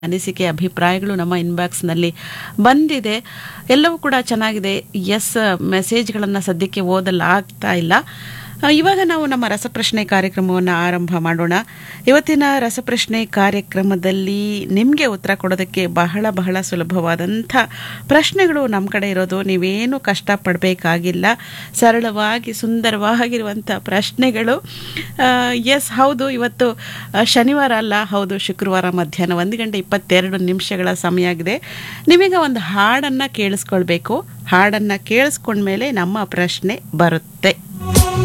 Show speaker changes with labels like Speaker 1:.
Speaker 1: ಅನಿಸಿಕೆ ಅಭಿಪ್ರಾಯಗಳು ನಮ್ಮ ಇನ್ಬಾಕ್ಸ್ನಲ್ಲಿ ಬಂದಿದೆ ಎಲ್ಲವೂ ಕೂಡ ಚೆನ್ನಾಗಿದೆ ಎಸ್ ಮೆಸೇಜ್ಗಳನ್ನು ಸದ್ಯಕ್ಕೆ ಓದಲಾಗ್ತಾ ಇಲ್ಲ ಆ, ಇವಾಗ ನಾವು ನಮ್ಮ ರಸಪ್ರಶ್ನೆ ಕಾರ್ಯಕ್ರಮವನ್ನು ಆರಂಭ ಮಾಡೋಣ ಇವತ್ತಿನ ರಸಪ್ರಶ್ನೆ ಕಾರ್ಯಕ್ರಮದಲ್ಲಿ ನಿಮಗೆ ಉತ್ತರ ಕೊಡೋದಕ್ಕೆ ಬಹಳ ಬಹಳ ಸುಲಭವಾದಂಥ ಪ್ರಶ್ನೆಗಳು ನಮ್ಮ ಕಡೆ ಇರೋದು ನೀವೇನು ಕಷ್ಟಪಡಬೇಕಾಗಿಲ್ಲ ಸರಳವಾಗಿ ಸುಂದರವಾಗಿರುವಂಥ ಪ್ರಶ್ನೆಗಳು ಎಸ್ ಹೌದು ಇವತ್ತು ಆ, ಶನಿವಾರ ಅಲ್ಲ ಹೌದು ಶುಕ್ರವಾರ ಮಧ್ಯಾಹ್ನ ಒಂದು ಗಂಟೆ ಇಪ್ಪತ್ತೆರಡು ನಿಮಿಷಗಳ ಸಮಯ ಆಗಿದೆ ನಿಮಗೆ ಒಂದು ಹಾಡನ್ನು ಕೇಳಿಸ್ಕೊಳ್ಬೇಕು ಹಾಡನ್ನು ಕೇಳಿಸ್ಕೊಂಡ್ಮೇಲೆ ನಮ್ಮ ಪ್ರಶ್ನೆ ಬರುತ್ತೆ